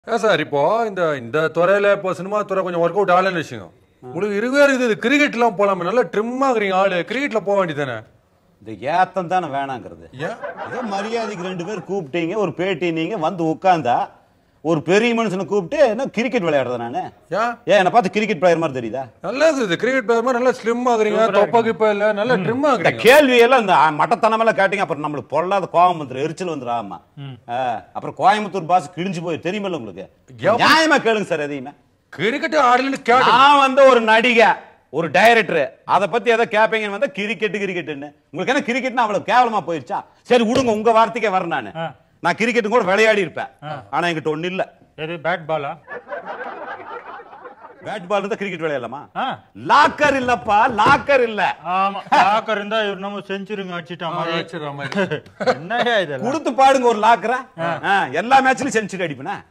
ஏன் சார் இப்போ இந்த இந்த துறையில இப்போ சினிமா துறை கொஞ்சம் ஒர்க் அவுட் ஆகலன்னு வச்சுங்க உங்களுக்கு இருக்கவே இருக்குது கிரிக்கெட்லாம் போலாமே நல்லா ட்ரிம்மா இருக்கிறீங்க ஆளு கிரிக்கெட்ல போக வேண்டியதானே இந்த ஏத்தம் தானே வேணாங்கிறது ஏன் ஏதோ மரியாதைக்கு ரெண்டு பேர் கூப்பிட்டீங்க ஒரு பேட்டி நீங்க வந்து உட்கார்ந்தா ஒரு பெரிய மனுஷனை கூப்பிட்டு என்ன கிரிக்கெட் விளையாடுறதா நானு ஏன் ஏன் என்னை பார்த்து கிரிக்கெட் பிளேயர் மாதிரி தெரியுதா நல்லா இருக்குது கிரிக்கெட் பிளேயர் மாதிரி நல்லா ஸ்லிம் ஆகுறீங்க தொப்பா கிப்பா இல்ல நல்லா ட்ரிம் இந்த ஆகுறீங்க கேள்வி எல்லாம் இந்த மட்டத்தனமெல்லாம் கேட்டீங்க அப்புறம் நம்மளுக்கு பொல்லாத கோபம் வந்துடும் எரிச்சல் வந்துடும் ஆமா ஆ, அப்புறம் கோயம்புத்தூர் பாஸ் கிழிஞ்சு போய் தெரியுமில்ல உங்களுக்கு ஏன்? நியாயமா கேளுங்க சார் எதையுமே கிரிக்கெட் ஆடலன்னு கேட்டு நான் வந்து ஒரு நடிகை ஒரு டைரக்டர் அத பத்தி ஏதோ கேப்பீங்கன்னு வந்தா கிரிக்கெட் கிரிக்கெட்னு உங்களுக்கு என்ன கிரிக்கெட்னா அவ்வளவு கேவலமா போயிருச்சா சரி விடுங்க உங்க வார்த்தைக்கே வரேன் நானு ஆ. நான் கிரிக்கெட் கூட விளையாடி இருப்பேன் ஆனா என்கிட்ட ஒண்ணு இல்ல எது பேட் பாலா பேட் பால் இருந்தா கிரிக்கெட் விளையாடலாமா ஆ லாக்கர் இல்லப்பா லாக்கர் இல்ல ஆமா லாக்கர் இருந்தா இவர் நம்ம செஞ்சுருங்க அடிச்சிட்டா மாதிரி என்னய்யா இதெல்லாம் கொடுத்து பாடுங்க ஒரு லாக்கரை எல்லா மேட்ச்லயும் செஞ்சுரி அடிப்பேனா